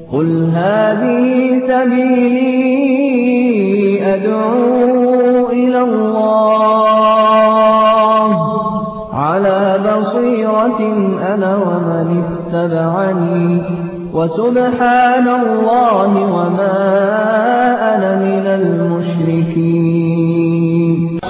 قل هذه سبيلي أدعو إلى الله على بصيرة أنا ومن اتبعني وسبحان الله وما أنا من المشركين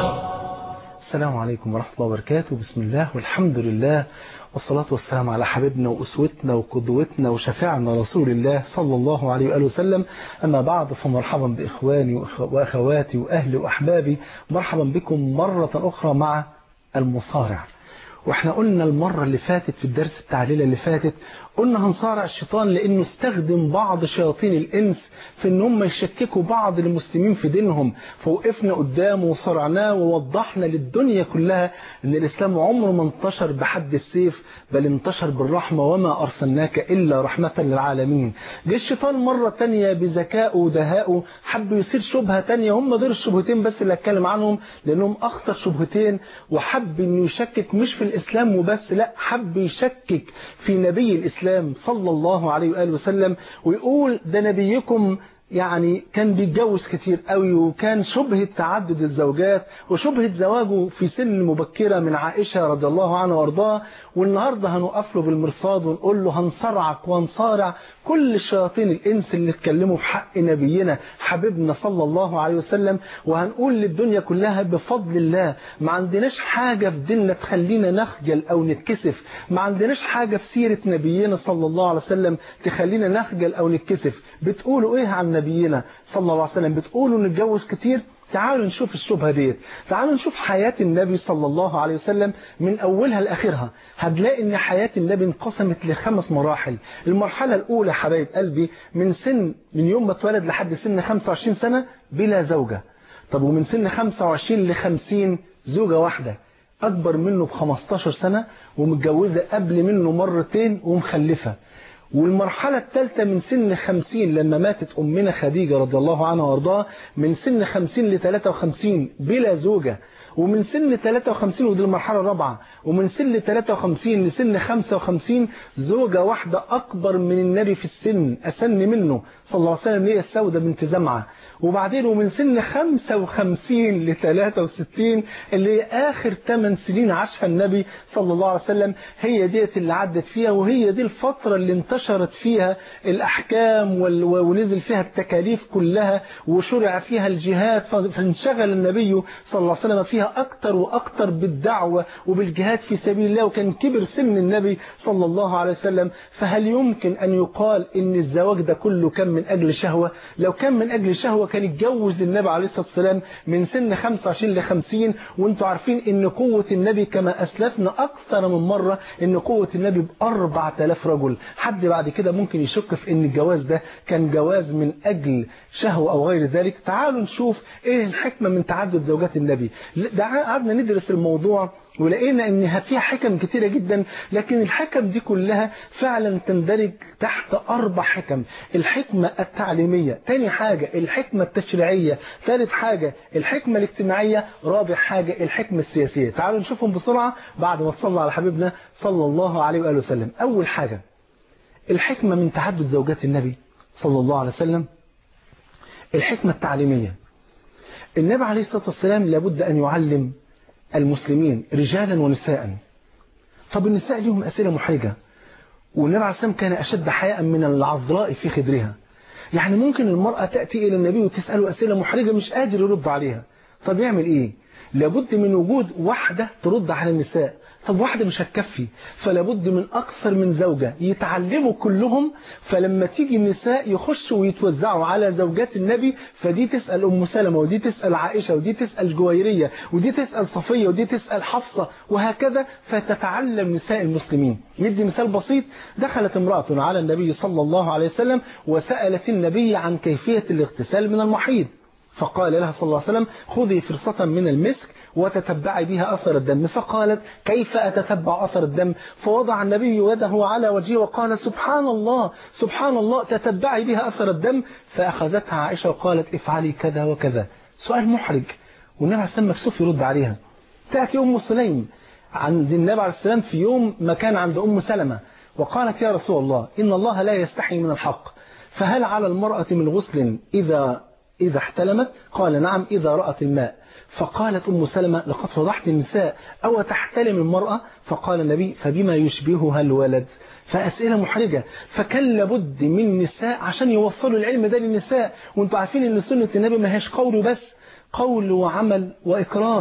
السلام عليكم ورحمة الله وبركاته بسم الله والحمد لله والصلاة والسلام على حبيبنا وأسوتنا وقدوتنا وشفاعنا رسول الله صلى الله عليه وآله وسلم أما بعد فمرحبا بإخواني وأخواتي وأهلي وأحبابي مرحبا بكم مرة أخرى مع المصارع واحنا قلنا المرة اللي فاتت في الدرس التعليل اللي فاتت قلنا هنصارع الشيطان لانه استخدم بعض شياطين الانس في ان هم يشككوا بعض المسلمين في دينهم فوقفنا قدامه وصرعناه ووضحنا للدنيا كلها ان الاسلام عمره ما انتشر بحد السيف بل انتشر بالرحمة وما ارسلناك الا رحمة للعالمين جه الشيطان مرة تانية بذكائه ودهائه حب يصير شبهة تانية هم دول الشبهتين بس اللي اتكلم عنهم لانهم اخطر شبهتين وحب انه يشكك مش في الاسلام وبس لا حب يشكك في نبي الاسلام الإسلام صلى الله عليه وآله وسلم ويقول ده نبيكم يعني كان بيتجوز كتير قوي وكان شبهة تعدد الزوجات وشبهة زواجه في سن مبكرة من عائشة رضي الله عنها وارضاها والنهاردة هنقف له بالمرصاد ونقول له هنصرعك وهنصارع كل الشياطين الإنس اللي اتكلموا في حق نبينا حبيبنا صلى الله عليه وسلم وهنقول للدنيا كلها بفضل الله ما عندناش حاجة في ديننا تخلينا نخجل أو نتكسف ما عندناش حاجة في سيرة نبينا صلى الله عليه وسلم تخلينا نخجل أو نتكسف بتقولوا إيه عن نبينا صلى الله عليه وسلم بتقولوا نتجوز كتير تعالوا نشوف الشبهة ديت تعالوا نشوف حياة النبي صلى الله عليه وسلم من أولها لآخرها هتلاقي ان حياة النبي انقسمت لخمس مراحل المرحلة الأولى حبايب قلبي من سن من يوم ما اتولد لحد سن 25 سنة بلا زوجة طب ومن سن 25 ل 50 زوجة واحدة أكبر منه ب 15 سنة ومتجوزة قبل منه مرتين ومخلفة والمرحلة الثالثة من سن 50 لما ماتت أمنا خديجة رضي الله عنها وارضاها من سن 50 ل 53 بلا زوجة ومن سن 53 ودي المرحلة الرابعة ومن سن 53 لسن 55 زوجة واحدة أكبر من النبي في السن أسن منه صلى الله عليه وسلم هي السودة بنت زمعة وبعدين ومن سن 55 ل 63 اللي هي آخر 8 سنين عاشها النبي صلى الله عليه وسلم هي ديت اللي عدت فيها وهي دي الفترة اللي انتشرت فيها الأحكام ونزل فيها التكاليف كلها وشرع فيها الجهاد فانشغل النبي صلى الله عليه وسلم فيها أكتر وأكتر بالدعوة وبالجهاد في سبيل الله وكان كبر سن النبي صلى الله عليه وسلم فهل يمكن أن يقال إن الزواج ده كله كان من أجل شهوة لو كان من أجل شهوة كان يتجوز النبي عليه الصلاة والسلام من سن 25 ل 50 وانتوا عارفين ان قوة النبي كما أسلفنا أكثر من مرة ان قوة النبي ب 4000 رجل حد بعد كده ممكن يشك في ان الجواز ده كان جواز من أجل شهوة أو غير ذلك تعالوا نشوف ايه الحكمة من تعدد زوجات النبي ده قعدنا ندرس الموضوع ولقينا ان فيها حكم كتيرة جدا لكن الحكم دي كلها فعلا تندرج تحت اربع حكم الحكمة التعليمية تاني حاجة الحكمة التشريعية ثالث حاجة الحكمة الاجتماعية رابع حاجة الحكمة السياسية تعالوا نشوفهم بسرعة بعد ما تصلى على حبيبنا صلى الله عليه وآله وسلم اول حاجة الحكمة من تعدد زوجات النبي صلى الله عليه وسلم الحكمة التعليمية النبي عليه الصلاة والسلام لابد أن يعلم المسلمين رجالا ونساء طب النساء لهم أسئلة محرجة والنبي عليه السلام كان أشد حياء من العذراء في خدرها يعني ممكن المرأة تأتي إلى النبي وتسأله أسئلة محرجة مش قادر يرد عليها طب يعمل إيه لابد من وجود واحدة ترد على النساء طب واحدة مش هتكفي فلابد من أكثر من زوجة يتعلموا كلهم فلما تيجي النساء يخشوا ويتوزعوا على زوجات النبي فدي تسأل أم سلمة ودي تسأل عائشة ودي تسأل جويرية ودي تسأل صفية ودي تسأل حفصة وهكذا فتتعلم نساء المسلمين يدي مثال بسيط دخلت امرأة على النبي صلى الله عليه وسلم وسألت النبي عن كيفية الاغتسال من المحيض فقال لها صلى الله عليه وسلم خذي فرصة من المسك وتتبعي بها أثر الدم فقالت كيف أتتبع أثر الدم فوضع النبي يده على وجهه وقال سبحان الله سبحان الله تتبعي بها أثر الدم فأخذتها عائشة وقالت افعلي كذا وكذا سؤال محرج والنبي عليه السلام مكسوف يرد عليها تأتي أم سليم عند النبي عليه السلام في يوم ما كان عند أم سلمة وقالت يا رسول الله إن الله لا يستحي من الحق فهل على المرأة من غسل إذا إذا احتلمت قال نعم إذا رأت الماء فقالت أم سلمة لقد فضحت النساء أو تحتلم المرأة فقال النبي فبما يشبهها الولد فأسئلة محرجة فكان لابد من نساء عشان يوصلوا العلم ده للنساء وانتوا عارفين ان سنة النبي ما هيش قول بس قول وعمل وإقرار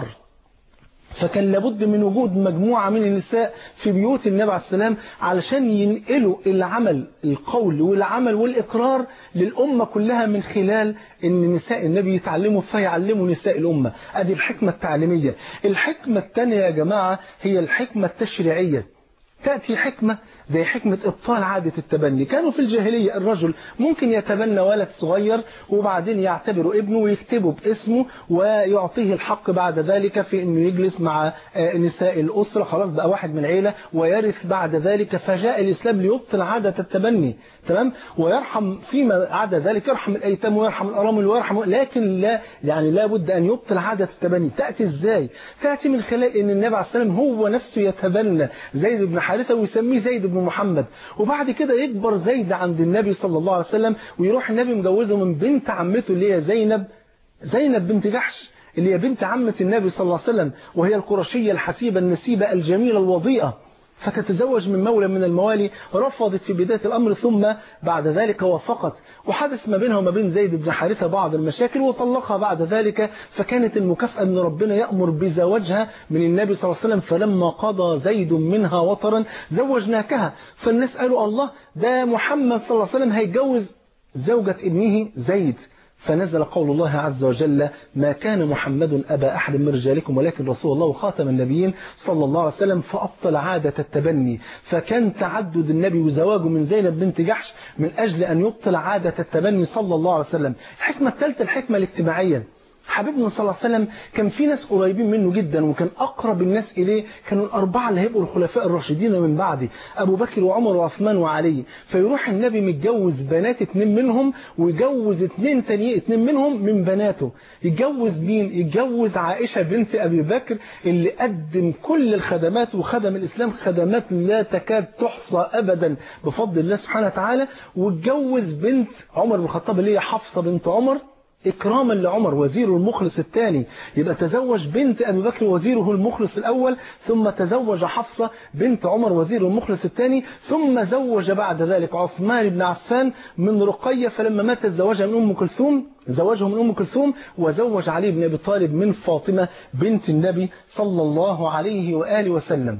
فكان لابد من وجود مجموعة من النساء في بيوت النبي عليه السلام علشان ينقلوا العمل القول والعمل والإقرار للأمة كلها من خلال ان نساء النبي يتعلموا فيعلموا نساء الأمة ادي الحكمة التعليمية الحكمة الثانية يا جماعة هي الحكمة التشريعية تأتي حكمة زي حكمة إبطال عادة التبني كانوا في الجاهلية الرجل ممكن يتبنى ولد صغير وبعدين يعتبره ابنه ويكتبه باسمه ويعطيه الحق بعد ذلك في أنه يجلس مع نساء الأسرة خلاص بقى واحد من العيلة ويرث بعد ذلك فجاء الإسلام ليبطل عادة التبني تمام ويرحم فيما عدا ذلك يرحم الأيتام ويرحم الأرامل ويرحم لكن لا يعني لا بد أن يبطل عادة التبني تأتي إزاي تأتي من خلال أن النبي عليه السلام هو نفسه يتبنى زيد بن حارثة ويسميه زيد بن محمد وبعد كده يكبر زيد عند النبي صلى الله عليه وسلم ويروح النبي مجوزه من بنت عمته اللي هي زينب زينب بنت جحش اللي هي بنت عمة النبي صلى الله عليه وسلم وهي القرشية الحسيبة النسيبة الجميلة الوضيئة فتتزوج من مولى من الموالي رفضت في بداية الأمر ثم بعد ذلك وافقت وحدث ما بينها وما بين زيد بن حارثة بعض المشاكل وطلقها بعد ذلك فكانت المكافأة أن ربنا يأمر بزواجها من النبي صلى الله عليه وسلم فلما قضى زيد منها وطرا زوجناكها فالناس قالوا الله ده محمد صلى الله عليه وسلم هيتجوز زوجة ابنه زيد فنزل قول الله عز وجل ما كان محمد أبا أحد من رجالكم ولكن رسول الله وخاتم النبيين صلى الله عليه وسلم فأبطل عادة التبني فكان تعدد النبي وزواجه من زينب بنت جحش من أجل أن يبطل عادة التبني صلى الله عليه وسلم الحكمة الثالثة الحكمة الاجتماعية حبيبنا صلى الله عليه وسلم كان في ناس قريبين منه جدا وكان أقرب الناس إليه كانوا الأربعة اللي هيبقوا الخلفاء الراشدين من بعده أبو بكر وعمر وعثمان وعلي فيروح النبي متجوز بنات اتنين منهم ويجوز اتنين تانيين اتنين منهم من بناته يتجوز مين يتجوز عائشة بنت أبي بكر اللي قدم كل الخدمات وخدم الإسلام خدمات لا تكاد تحصى أبدا بفضل الله سبحانه وتعالى واتجوز بنت عمر بن الخطاب اللي هي حفصة بنت عمر إكراما لعمر وزيره المخلص الثاني يبقى تزوج بنت أبي بكر وزيره المخلص الأول ثم تزوج حفصة بنت عمر وزيره المخلص الثاني ثم زوج بعد ذلك عثمان بن عفان من رقية فلما مات زوجها من أم كلثوم زوجه من أم كلثوم وزوج علي بن أبي طالب من فاطمة بنت النبي صلى الله عليه وآله وسلم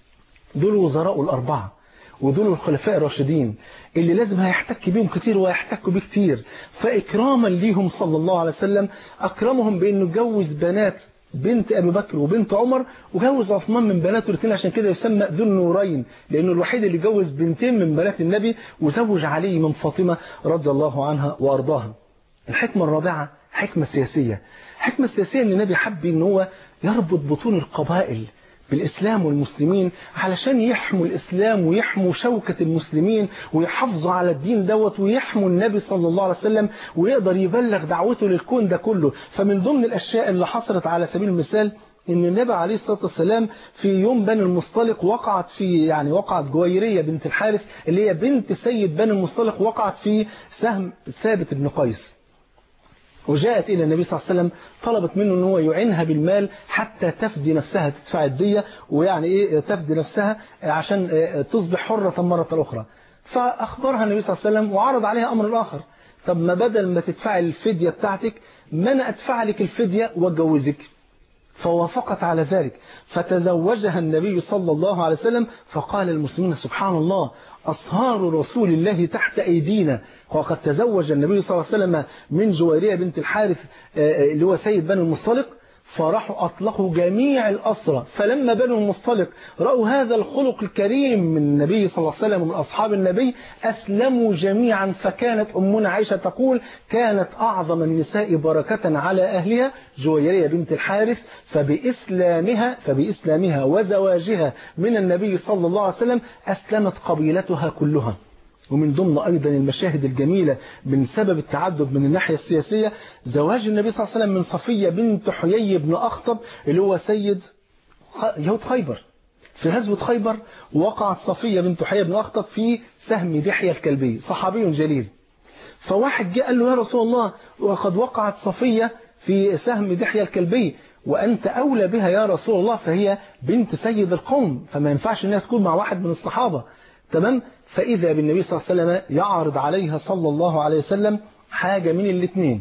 دول وزراء الأربعة ودول الخلفاء الراشدين اللي لازم هيحتك بيهم كتير ويحتكوا بيه كتير فإكراما ليهم صلى الله عليه وسلم أكرمهم بأنه جوز بنات بنت أبي بكر وبنت عمر وجوز عثمان من بناته الاثنين عشان كده يسمى ذو النورين لأنه الوحيد اللي جوز بنتين من بنات النبي وزوج علي من فاطمة رضي الله عنها وأرضاها الحكمة الرابعة حكمة سياسية حكمة سياسية أن النبي حب أن هو يربط بطون القبائل بالإسلام والمسلمين علشان يحموا الإسلام ويحموا شوكة المسلمين ويحافظوا على الدين دوت ويحموا النبي صلى الله عليه وسلم ويقدر يبلغ دعوته للكون ده كله فمن ضمن الأشياء اللي حصلت على سبيل المثال ان النبي عليه الصلاة والسلام في يوم بني المصطلق وقعت في يعني وقعت جويرية بنت الحارث اللي هي بنت سيد بني المصطلق وقعت في سهم ثابت بن قيس وجاءت إلى النبي صلى الله عليه وسلم طلبت منه أنه هو يعينها بالمال حتى تفدي نفسها تدفع الدية ويعني إيه تفدي نفسها عشان تصبح حرة مرة أخرى فأخبرها النبي صلى الله عليه وسلم وعرض عليها أمر آخر طب ما بدل ما تدفعي الفدية بتاعتك ما أنا أدفع لك الفدية وأتجوزك فوافقت على ذلك فتزوجها النبي صلى الله عليه وسلم فقال المسلمين سبحان الله أصهار رسول الله تحت أيدينا وقد تزوج النبي صلى الله عليه وسلم من جويرية بنت الحارث اللي هو سيد بني المصطلق فراحوا أطلقوا جميع الأسرى فلما بنوا المصطلق رأوا هذا الخلق الكريم من النبي صلى الله عليه وسلم ومن أصحاب النبي أسلموا جميعا فكانت أمنا عائشة تقول كانت أعظم النساء بركة على أهلها جويرية بنت الحارث فبإسلامها فبإسلامها وزواجها من النبي صلى الله عليه وسلم أسلمت قبيلتها كلها ومن ضمن أيضا المشاهد الجميلة من سبب التعدد من الناحية السياسية زواج النبي صلى الله عليه وسلم من صفية بنت حيي بن أخطب اللي هو سيد يهود خيبر في غزوة خيبر وقعت صفية بنت حيي بن أخطب في سهم دحية الكلبي صحابي جليل فواحد جه قال له يا رسول الله وقد وقعت صفية في سهم دحية الكلبي وأنت أولى بها يا رسول الله فهي بنت سيد القوم فما ينفعش أنها تكون مع واحد من الصحابة تمام فإذا بالنبي صلى الله عليه وسلم يعرض عليها صلى الله عليه وسلم حاجة من الاثنين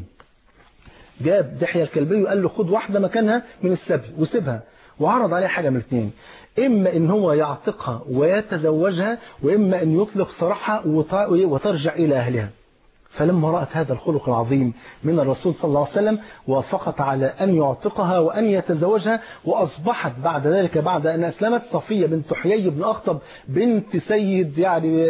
جاب دحية الكلبي وقال له خد واحدة مكانها من السبي وسيبها وعرض عليها حاجة من الاثنين إما إن هو يعتقها ويتزوجها وإما أن يطلق سراحها وترجع إلى أهلها فلما رأت هذا الخلق العظيم من الرسول صلى الله عليه وسلم وافقت على أن يعتقها وأن يتزوجها وأصبحت بعد ذلك بعد أن أسلمت صفية بنت حيي بن أخطب بنت سيد يعني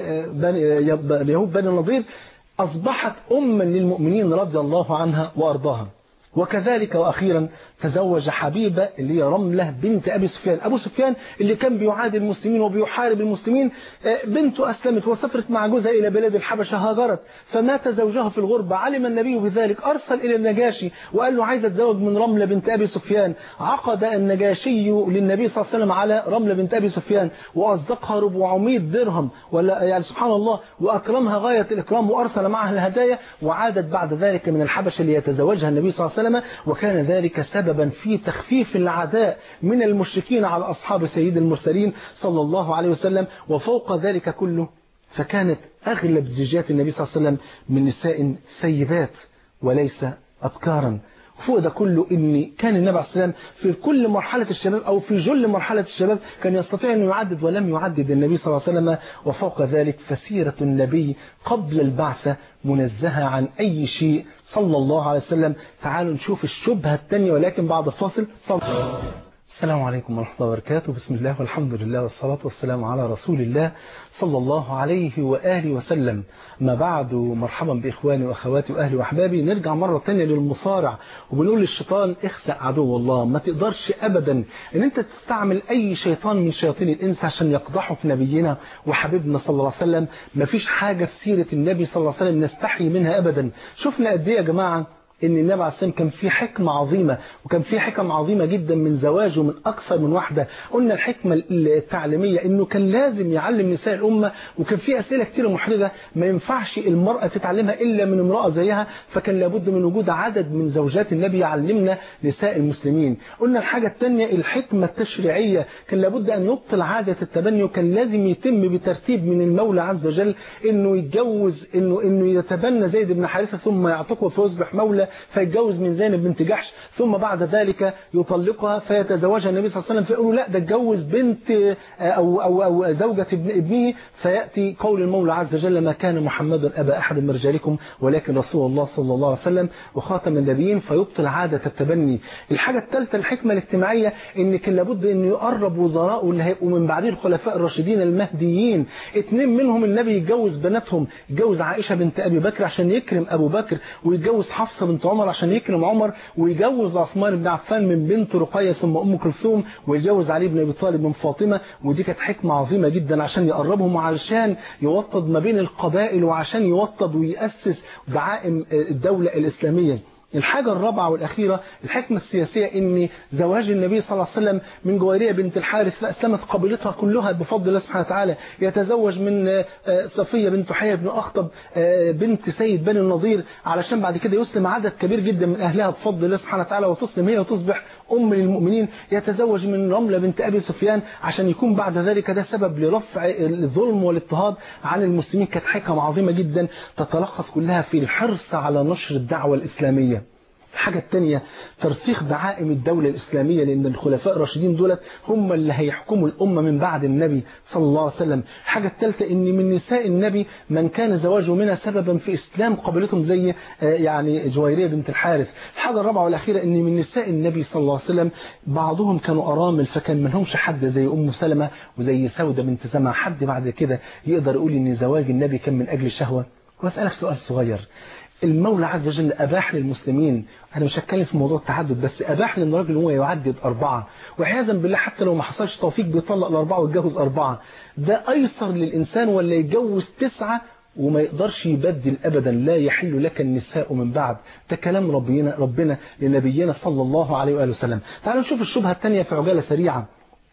يهود بني النضير أصبحت أما للمؤمنين رضي الله عنها وأرضاها وكذلك وأخيرا تزوج حبيبة اللي هي رملة بنت أبي سفيان أبو سفيان اللي كان بيعادي المسلمين وبيحارب المسلمين بنته أسلمت وسافرت مع جوزها إلى بلاد الحبشة هاجرت فمات زوجها في الغربة علم النبي بذلك أرسل إلى النجاشي وقال له عايز أتزوج من رملة بنت أبي سفيان عقد النجاشي للنبي صلى الله عليه وسلم على رملة بنت أبي سفيان وأصدقها 400 درهم ولا يعني سبحان الله وأكرمها غاية الإكرام وأرسل معها الهدايا وعادت بعد ذلك من الحبشة ليتزوجها النبي صلى الله عليه وسلم وكان ذلك سببا في تخفيف العداء من المشركين على أصحاب سيد المرسلين صلى الله عليه وسلم وفوق ذلك كله فكانت أغلب زوجات النبي صلى الله عليه وسلم من نساء سيبات وليس أبكارا وفوق ده كله ان كان النبي عليه السلام في كل مرحلة الشباب او في جل مرحلة الشباب كان يستطيع انه يعدد ولم يعدد النبي صلى الله عليه وسلم وفوق ذلك فسيرة النبي قبل البعثة منزهة عن اي شيء صلى الله عليه وسلم تعالوا نشوف الشبهة الثانية ولكن بعد الفاصل صلى السلام عليكم ورحمة الله وبركاته بسم الله والحمد لله والصلاة والسلام على رسول الله صلى الله عليه وآله وسلم ما بعد مرحبا بإخواني وأخواتي وأهلي وأحبابي نرجع مرة تانية للمصارع وبنقول للشيطان اخسأ عدو الله ما تقدرش أبدا ان انت تستعمل أي شيطان من شياطين الإنس عشان يقضحوا في نبينا وحبيبنا صلى الله عليه وسلم ما فيش حاجة في سيرة النبي صلى الله عليه وسلم نستحي منها أبدا شفنا قد ايه يا جماعة ان النبي عليه السلام كان في حكمة عظيمة وكان في حكم عظيمة جدا من زواجه من أكثر من واحدة قلنا الحكمة التعليمية انه كان لازم يعلم نساء الأمة وكان في أسئلة كتير محرجة ما ينفعش المرأة تتعلمها إلا من امرأة زيها فكان لابد من وجود عدد من زوجات النبي يعلمنا نساء المسلمين قلنا الحاجة الثانية الحكمة التشريعية كان لابد أن يبطل عادة التبني وكان لازم يتم بترتيب من المولى عز وجل انه يتجوز انه انه يتبنى زيد بن حارثة ثم يعتقه فيصبح مولى فيتجوز من زينب بنت جحش ثم بعد ذلك يطلقها فيتزوجها النبي صلى الله عليه وسلم فيقولوا لا ده اتجوز بنت أو, أو, أو زوجة ابن ابنه فيأتي قول المولى عز وجل ما كان محمد أبا أحد من رجالكم ولكن رسول الله صلى الله عليه وسلم وخاتم النبيين فيبطل عادة التبني الحاجة الثالثة الحكمة الاجتماعية ان كان لابد ان يقرب وزراءه اللي هيبقوا من بعدين الخلفاء الراشدين المهديين اثنين منهم النبي يتجوز بناتهم يتجوز عائشة بنت أبي بكر عشان يكرم أبو بكر ويتجوز حفصة بنت عمر عشان يكرم عمر ويجوز عثمان بن عفان من بنت رقية ثم أم كلثوم ويجوز علي بن أبي طالب من فاطمة ودي كانت حكمة عظيمة جدا عشان يقربهم وعشان يوطد ما بين القبائل وعشان يوطد ويأسس دعائم الدولة الإسلامية الحاجة الرابعة والأخيرة الحكمة السياسية ان زواج النبي صلى الله عليه وسلم من جويرية بنت الحارث فأسلمت قبيلتها كلها بفضل الله سبحانه وتعالى يتزوج من صفية بنت حية بن أخطب بنت سيد بني النضير علشان بعد كده يسلم عدد كبير جدا من أهلها بفضل الله سبحانه وتعالى وتسلم هي وتصبح أم للمؤمنين يتزوج من رملة بنت أبي سفيان عشان يكون بعد ذلك ده سبب لرفع الظلم والاضطهاد عن المسلمين كانت حكم عظيمة جدا تتلخص كلها في الحرص على نشر الدعوة الإسلامية الحاجة الثانية ترسيخ دعائم الدولة الإسلامية لأن الخلفاء الراشدين دولت هم اللي هيحكموا الأمة من بعد النبي صلى الله عليه وسلم الحاجة الثالثة أن من نساء النبي من كان زواجه منها سببا في إسلام قبيلتهم زي يعني جويرية بنت الحارث الحاجة الرابعة والأخيرة أن من نساء النبي صلى الله عليه وسلم بعضهم كانوا أرامل فكان منهمش حد زي أم سلمة وزي سودة بنت زمع حد بعد كده يقدر يقول أن زواج النبي كان من أجل شهوة وأسألك سؤال صغير المولى عز وجل أباح للمسلمين أنا مش هتكلم في موضوع التعدد بس أباح للراجل هو يعدد أربعة وعياذا بالله حتى لو ما حصلش توفيق بيطلق الأربعة ويتجوز أربعة ده أيسر للإنسان ولا يتجوز تسعة وما يقدرش يبدل أبدا لا يحل لك النساء من بعد ده كلام ربنا, ربنا لنبينا صلى الله عليه وآله وسلم تعالوا نشوف الشبهة الثانية في عجالة سريعة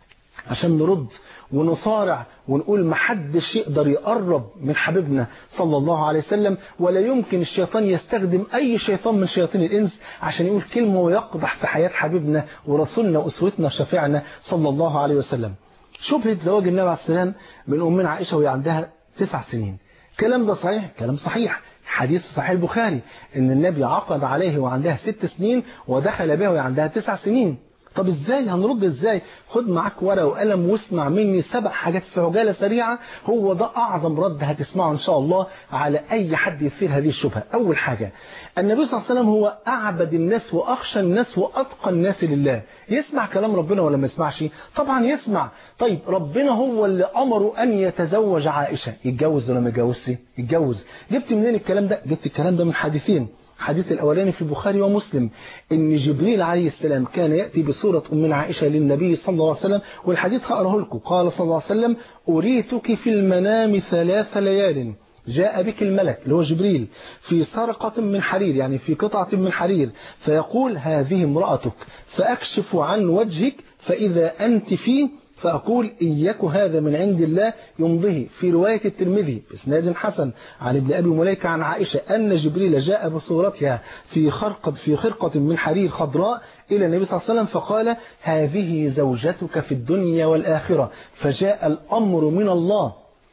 عشان نرد ونصارع ونقول محدش يقدر يقرب من حبيبنا صلى الله عليه وسلم ولا يمكن الشيطان يستخدم أي شيطان من شياطين الإنس عشان يقول كلمة ويقضح في حياة حبيبنا ورسولنا وأسوتنا وشفيعنا صلى الله عليه وسلم شبهة زواج النبي عليه السلام من أمنا عائشة وهي عندها تسع سنين كلام ده صحيح كلام صحيح حديث صحيح البخاري ان النبي عقد عليه وعندها ست سنين ودخل بها وهي عندها تسع سنين طب ازاي هنرد ازاي خد معاك ورقه وقلم واسمع مني سبع حاجات في عجاله سريعه هو ده اعظم رد هتسمعه ان شاء الله على اي حد يثير هذه الشبهه اول حاجه النبي صلى الله عليه وسلم هو اعبد الناس واخشى الناس واتقى الناس لله يسمع كلام ربنا ولا ما يسمعش طبعا يسمع طيب ربنا هو اللي امره ان يتزوج عائشه يتجوز ولا ما يتجوزش يتجوز جبت منين الكلام ده جبت الكلام ده من حديثين الحديث الأولاني في البخاري ومسلم إن جبريل عليه السلام كان يأتي بصورة أمنا عائشة للنبي صلى الله عليه وسلم والحديث هقراه لكم قال صلى الله عليه وسلم أريتك في المنام ثلاث ليال جاء بك الملك اللي هو جبريل في سرقة من حرير يعني في قطعة من حرير فيقول هذه امرأتك فأكشف عن وجهك فإذا أنت فيه فأقول إياك هذا من عند الله يمضيه في رواية الترمذي بإسناد حسن عن ابن أبي مليكة عن عائشة أن جبريل جاء بصورتها في خرقة في خرقة من حرير خضراء إلى النبي صلى الله عليه وسلم فقال هذه زوجتك في الدنيا والآخرة فجاء الأمر من الله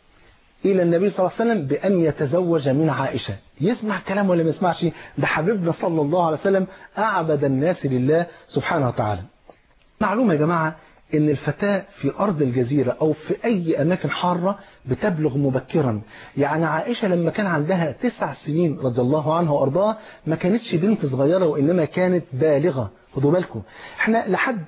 إلى النبي صلى الله عليه وسلم بأن يتزوج من عائشة يسمع كلام ولا ما يسمعش ده حبيبنا صلى الله عليه وسلم أعبد الناس لله سبحانه وتعالى معلومة يا جماعة ان الفتاة في ارض الجزيرة او في اي اماكن حارة بتبلغ مبكرا يعني عائشة لما كان عندها تسع سنين رضي الله عنها وارضاها ما كانتش بنت صغيرة وانما كانت بالغة خدوا بالكم احنا لحد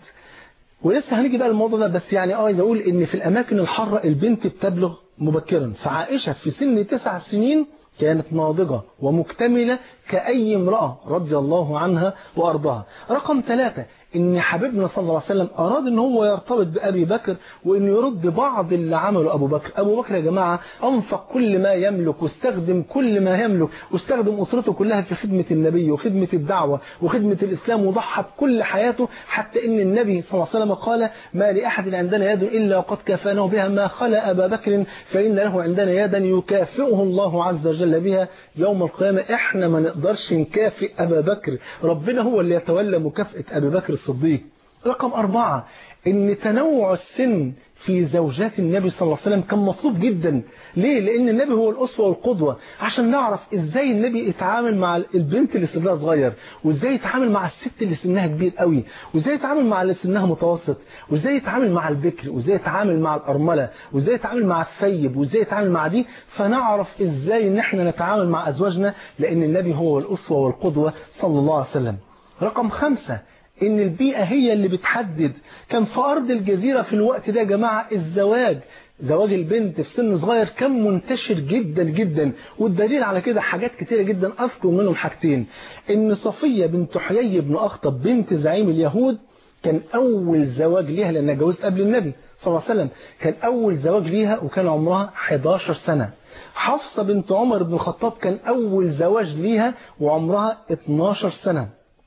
ولسه هنيجي بقى الموضوع ده بس يعني اه عايز اقول ان في الاماكن الحارة البنت بتبلغ مبكرا فعائشة في سن تسع سنين كانت ناضجة ومكتملة كأي امرأة رضي الله عنها وأرضاها رقم ثلاثة ان حبيبنا صلى الله عليه وسلم اراد ان هو يرتبط بابي بكر وانه يرد بعض اللي عمله ابو بكر ابو بكر يا جماعه انفق كل ما يملك واستخدم كل ما يملك واستخدم اسرته كلها في خدمه النبي وخدمه الدعوه وخدمه الاسلام وضحى بكل حياته حتى ان النبي صلى الله عليه وسلم قال ما لاحد عندنا يد الا وقد كفانه بها ما خلا ابا بكر فان له عندنا يدا يكافئه الله عز وجل بها يوم القيامه احنا ما نقدرش نكافئ ابا بكر ربنا هو اللي يتولى مكافاه ابي بكر الصديق رقم أربعة ان تنوع السن في زوجات النبي صلى الله عليه وسلم كان مطلوب جدا ليه لان النبي هو الاسوه والقدوه عشان نعرف ازاي النبي يتعامل مع البنت اللي سنها صغير وازاي يتعامل مع الست اللي سنها كبير قوي وازاي يتعامل مع اللي سنها متوسط وازاي يتعامل مع البكر وازاي يتعامل مع الارمله وازاي يتعامل مع الثيب وازاي يتعامل مع دي فنعرف ازاي ان احنا نتعامل مع ازواجنا لان النبي هو الاسوه والقدوه صلى الله عليه وسلم رقم خمسة ان البيئة هي اللي بتحدد كان في ارض الجزيرة في الوقت ده يا جماعة الزواج زواج البنت في سن صغير كان منتشر جدا جدا والدليل على كده حاجات كتيرة جدا اذكر منهم حاجتين ان صفية بنت حيي بن اخطب بنت زعيم اليهود كان اول زواج ليها لانها جوزت قبل النبي صلى الله عليه وسلم كان اول زواج ليها وكان عمرها 11 سنة حفصة بنت عمر بن الخطاب كان اول زواج ليها وعمرها 12 سنة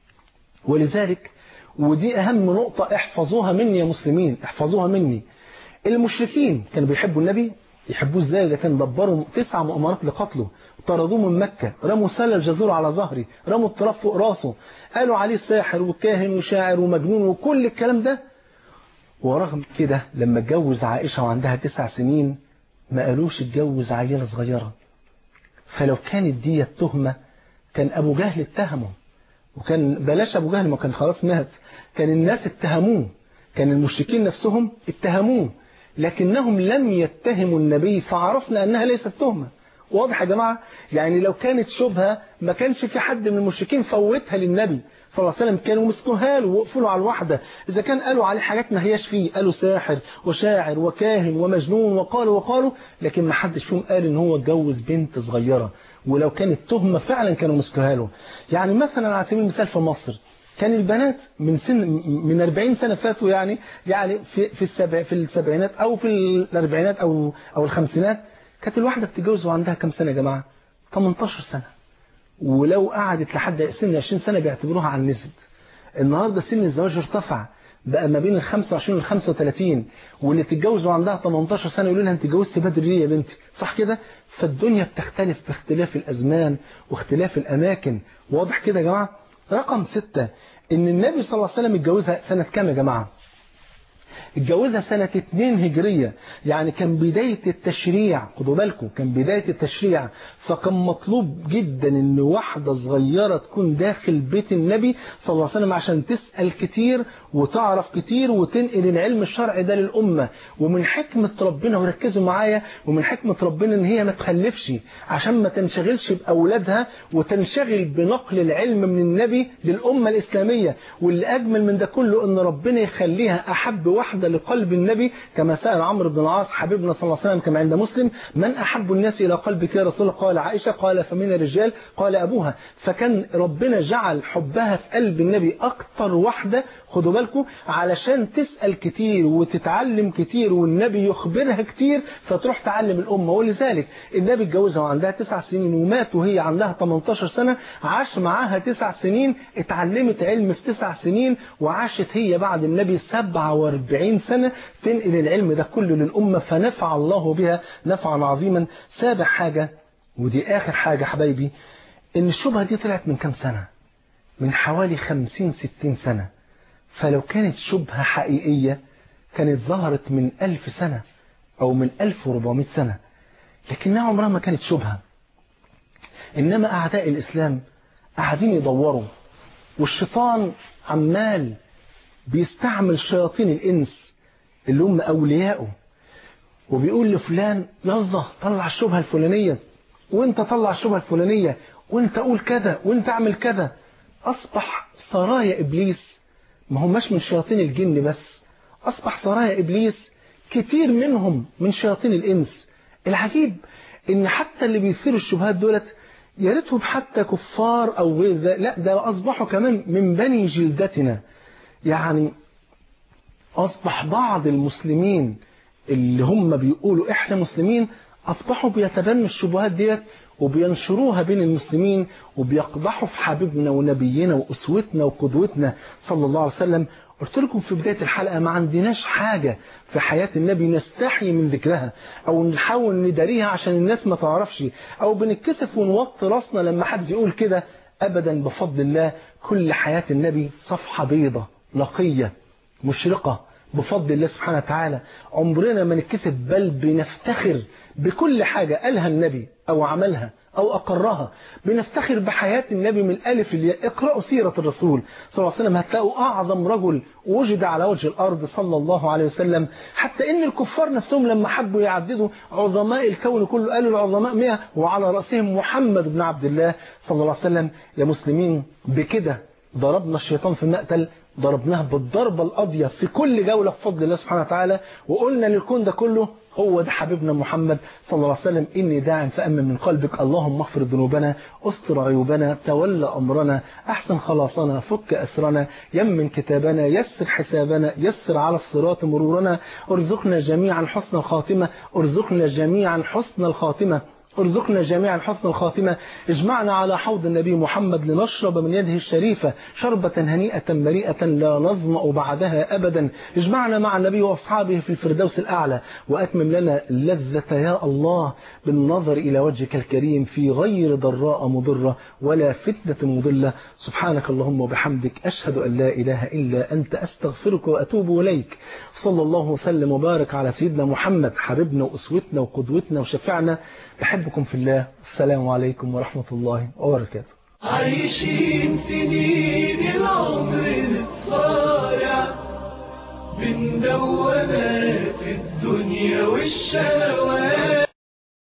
ولذلك ودي أهم نقطة احفظوها مني يا مسلمين احفظوها مني المشركين كانوا بيحبوا النبي يحبوه ازاي ده كان دبروا تسع مؤامرات لقتله طردوه من مكة رموا سلة الجزور على ظهري رموا التراب فوق راسه قالوا عليه ساحر وكاهن وشاعر ومجنون وكل الكلام ده ورغم كده لما اتجوز عائشة وعندها تسع سنين ما قالوش اتجوز عيلة صغيرة فلو كانت دي التهمة كان أبو جهل اتهمه وكان بلاش أبو جهل ما كان خلاص مات كان الناس اتهموه كان المشركين نفسهم اتهموه لكنهم لم يتهموا النبي فعرفنا أنها ليست تهمة واضح يا جماعة يعني لو كانت شبهة ما كانش في حد من المشركين فوتها للنبي صلى الله عليه وسلم كانوا مسكوها له وقفلوا على الواحدة إذا كان قالوا عليه حاجات ما هياش فيه قالوا ساحر وشاعر وكاهن ومجنون وقالوا وقالوا لكن ما حدش فيهم قال إن هو اتجوز بنت صغيرة ولو كانت تهمة فعلا كانوا مسكوها له يعني مثلا على سبيل المثال في مصر كان البنات من سن من 40 سنة فاتوا يعني يعني في في السبع في السبعينات او في الاربعينات او او الخمسينات كانت الواحدة بتتجوز وعندها كام سنة يا جماعة 18 سنة ولو قعدت لحد سن 20 سنة بيعتبروها عن نسب النهاردة سن الزواج ارتفع بقى ما بين ال 25 وال 35 واللي تتجوز وعندها 18 سنة يقولوا لها انت اتجوزت بدري ليه يا بنتي صح كده فالدنيا بتختلف باختلاف الأزمان واختلاف الأماكن واضح كده يا جماعة رقم ستة ان النبي صلى الله عليه وسلم اتجوزها سنة كام يا جماعة اتجوزها سنة 2 هجرية يعني كان بداية التشريع خدوا بالكم كان بداية التشريع فكان مطلوب جدا ان واحدة صغيرة تكون داخل بيت النبي صلى الله عليه وسلم عشان تسأل كتير وتعرف كتير وتنقل العلم الشرعي ده للأمة ومن حكمة ربنا وركزوا معايا ومن حكمة ربنا ان هي ما تخلفش عشان ما تنشغلش بأولادها وتنشغل بنقل العلم من النبي للأمة الإسلامية واللي أجمل من ده كله ان ربنا يخليها أحب واحدة لقلب النبي كما سأل عمرو بن العاص حبيبنا صلى الله عليه وسلم كما عند مسلم من أحب الناس إلى قلبك يا رسول الله قال عائشة قال فمن الرجال قال أبوها فكان ربنا جعل حبها في قلب النبي أكتر واحدة خدوا بالكم علشان تسأل كتير وتتعلم كتير والنبي يخبرها كتير فتروح تعلم الأمة ولذلك النبي اتجوزها وعندها تسع سنين ومات وهي عندها 18 سنة عاش معاها تسع سنين اتعلمت علم في تسع سنين وعاشت هي بعد النبي 47 سنة تنقل العلم ده كله للأمة فنفع الله بها نفعا عظيما سابع حاجة ودي آخر حاجة حبايبي إن الشبهة دي طلعت من كام سنة من حوالي 50 60 سنة فلو كانت شبهة حقيقية كانت ظهرت من ألف سنة أو من 1400 سنة لكنها عمرها ما كانت شبهة إنما أعداء الإسلام قاعدين يدوروا والشيطان عمال بيستعمل شياطين الإنس اللي هم أولياءه وبيقول لفلان يلا طلع الشبهة الفلانية وانت طلع الشبهة الفلانية وانت قول كذا وانت اعمل كذا أصبح سرايا إبليس ما هماش من شياطين الجن بس أصبح سرايا إبليس كتير منهم من شياطين الإنس العجيب إن حتى اللي بيثيروا الشبهات دولت يا ريتهم حتى كفار أو غير ذا لا ده أصبحوا كمان من بني جلدتنا يعني أصبح بعض المسلمين اللي هم بيقولوا إحنا مسلمين أصبحوا بيتبنوا الشبهات ديت وبينشروها بين المسلمين وبيقضحوا في حبيبنا ونبينا وأسوتنا وقدوتنا صلى الله عليه وسلم قلت لكم في بداية الحلقة ما عندناش حاجة في حياة النبي نستحي من ذكرها أو نحاول نداريها عشان الناس ما تعرفش أو بنتكسف ونوطي راسنا لما حد يقول كده أبدا بفضل الله كل حياة النبي صفحة بيضة نقية مشرقة بفضل الله سبحانه وتعالى عمرنا ما نتكسف بل بنفتخر بكل حاجة قالها النبي أو عملها أو أقرها بنفتخر بحياة النبي من الألف الياء اقرأوا سيرة الرسول صلى الله عليه وسلم هتلاقوا أعظم رجل وجد على وجه الأرض صلى الله عليه وسلم حتى إن الكفار نفسهم لما حبوا يعددوا عظماء الكون كله قالوا العظماء مئة وعلى رأسهم محمد بن عبد الله صلى الله عليه وسلم يا مسلمين بكده ضربنا الشيطان في المقتل ضربناه بالضربة القاضية في كل جولة بفضل الله سبحانه وتعالى وقلنا للكون ده كله هو ده حبيبنا محمد صلى الله عليه وسلم إني داع فأمن من قلبك اللهم اغفر ذنوبنا استر عيوبنا تولى أمرنا أحسن خلاصنا فك أسرنا يمن كتابنا يسر حسابنا يسر على الصراط مرورنا ارزقنا جميعا حسن الخاتمة ارزقنا جميعا حسن الخاتمة ارزقنا جميعا حسن الخاتمة اجمعنا على حوض النبي محمد لنشرب من يده الشريفة شربة هنيئة مريئة لا نظمأ بعدها أبدا اجمعنا مع النبي وأصحابه في الفردوس الأعلى وأتمم لنا اللذة يا الله بالنظر إلى وجهك الكريم في غير ضراء مضرة ولا فتنة مضلة سبحانك اللهم وبحمدك أشهد أن لا إله إلا أنت أستغفرك وأتوب إليك صلى الله وسلم وبارك على سيدنا محمد حبيبنا وأسوتنا وقدوتنا وشفعنا بحبكم في الله السلام عليكم ورحمة الله وبركاته عايشين سنين العمر الصارع من دوامات